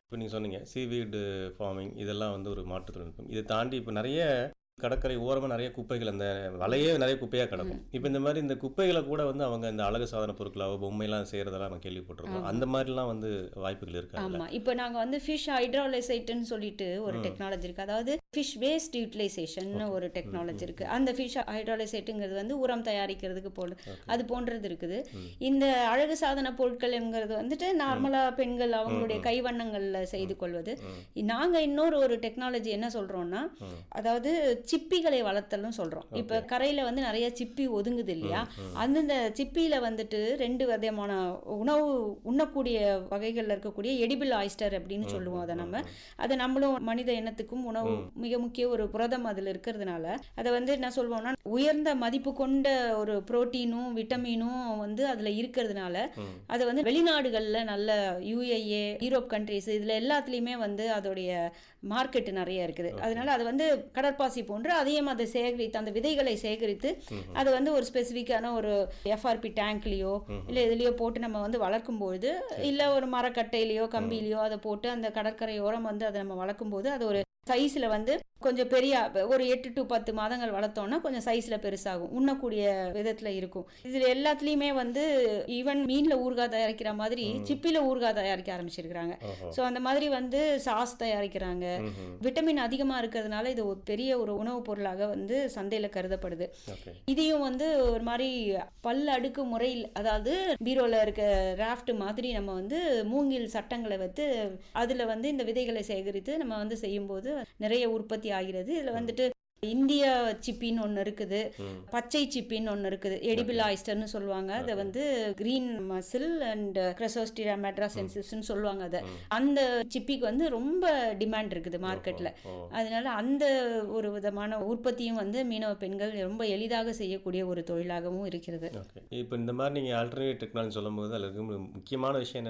இப்போ நீங்கள் சொன்னீங்க சீவீடு ஃபார்மிங் இதெல்லாம் வந்து ஒரு மாற்று தொழில்நுட்பம் இதை தாண்டி இப்போ நிறைய கடற்கரை ஓரமாக நிறைய குப்பைகள் அந்த வலையே நிறைய குப்பையாக கிடக்கும் இப்போ இந்த மாதிரி இந்த குப்பைகளை கூட வந்து அவங்க இந்த அழகு சாதன பொருட்களாவோ பொம்மைலாம் செய்கிறதெல்லாம் நம்ம கேள்விப்பட்டிருக்கோம் அந்த மாதிரிலாம் வந்து வாய்ப்புகள் இருக்காங்க ஆமா இப்போ நாங்க வந்து ஃபிஷ் ஹைட்ராலைசைட்னு சொல்லிட்டு ஒரு டெக்னாலஜி இருக்கு அதாவது ஃபிஷ் வேஸ்ட் யூட்டிலைசேஷன் ஒரு டெக்னாலஜி இருக்கு அந்த ஃபிஷ் ஹைட்ராலைசைட்டுங்கிறது வந்து உரம் தயாரிக்கிறதுக்கு போல அது போன்றது இருக்குது இந்த அழகு சாதன பொருட்கள்ங்கிறது வந்துட்டு நார்மலா பெண்கள் அவங்களுடைய கைவண்ணங்கள்ல செய்து கொள்வது நாங்க இன்னொரு ஒரு டெக்னாலஜி என்ன சொல்றோம்னா அதாவது சிப்பிகளை வளர்த்தலும் சொல்றோம் இப்ப கரையில வந்து நிறைய சிப்பி ஒதுங்குது இல்லையா அந்தந்த சிப்பியில வந்துட்டு ரெண்டு விதமான உணவு உண்ணக்கூடிய வகைகள்ல இருக்கக்கூடிய எடிபிள் ஆயிஸ்டர் அப்படின்னு சொல்லுவோம் அதை நம்ம அதை நம்மளும் மனித இனத்துக்கும் உணவு மிக முக்கிய ஒரு புரதம் அதுல இருக்கிறதுனால அதை வந்து என்ன சொல்லுவோம்னா உயர்ந்த மதிப்பு கொண்ட ஒரு புரோட்டீனும் விட்டமினும் வந்து அதுல இருக்கிறதுனால அதை வந்து வெளிநாடுகள்ல நல்ல யுஏஏ யூரோப் கண்ட்ரிஸ் இதுல எல்லாத்துலயுமே வந்து அதோடைய மார்க்கெட் நிறைய இருக்குது அதனால அது வந்து கடற்பாசி போன்று அதையும் அதை சேகரித்து அந்த விதைகளை சேகரித்து அதை வந்து ஒரு ஸ்பெசிஃபிக்கான ஒரு எஃப்ஆர்பி டேங்க்லயோ இல்ல இதுலயோ போட்டு நம்ம வந்து வளர்க்கும் பொழுது இல்ல ஒரு மரக்கட்டையிலயோ கம்பியிலயோ அதை போட்டு அந்த கடற்கரையோரம் வந்து அதை நம்ம வளர்க்கும் போது அது ஒரு சைஸ்ல வந்து கொஞ்சம் பெரிய ஒரு எட்டு டு பத்து மாதங்கள் வளர்த்தோம்னா கொஞ்சம் சைஸ்ல பெருசாகும் உண்ணக்கூடிய விதத்துல இருக்கும் இதுல எல்லாத்துலயுமே வந்து ஈவன் மீன்ல ஊறுகாய் தயாரிக்கிற மாதிரி சிப்பில ஊறுகாய் தயாரிக்க ஆரம்பிச்சிருக்கிறாங்க ஸோ அந்த மாதிரி வந்து சாஸ் தயாரிக்கிறாங்க விட்டமின் அதிகமா இருக்கிறதுனால இது ஒரு பெரிய ஒரு உணவுப் பொருளாக வந்து சந்தையில கருதப்படுது ஓகே இதையும் வந்து ஒரு மாதிரி பல் அடுக்கு முறையில் அதாவது பீரோல இருக்க ராஃப்ட் மாதிரி நம்ம வந்து மூங்கில் சட்டங்களை வைத்து அதுல வந்து இந்த விதைகளை சேகரித்து நம்ம வந்து செய்யும்போது நிறைய உற்பத்தி ஆகிறது இதுல வந்துட்டு இந்திய சிப்பின்னு ஒன்று இருக்குது பச்சை சிப்பின்னு ஒன்று இருக்குது எடிபிள் ஆயிஸ்டர்னு சொல்லுவாங்க அதை வந்து கிரீன் மசில் அண்ட் கிரசோஸ்டிரா மெட்ராசென்சிஸ்ன்னு சொல்லுவாங்க அதை அந்த சிப்பிக்கு வந்து ரொம்ப டிமாண்ட் இருக்குது மார்க்கெட்டில் ஓ அதனால அந்த ஒரு விதமான உற்பத்தியும் வந்து மீனவ பெண்கள் ரொம்ப எளிதாக செய்யக்கூடிய ஒரு தொழிலாகவும் இருக்கிறது ஓகே இப்போ இந்த மாதிரி நீங்கள் ஆல்டர்னேட் டெக்னாலஜி சொல்லும்போது அதில் இருக்க முக்கியமான விஷயம் என்ன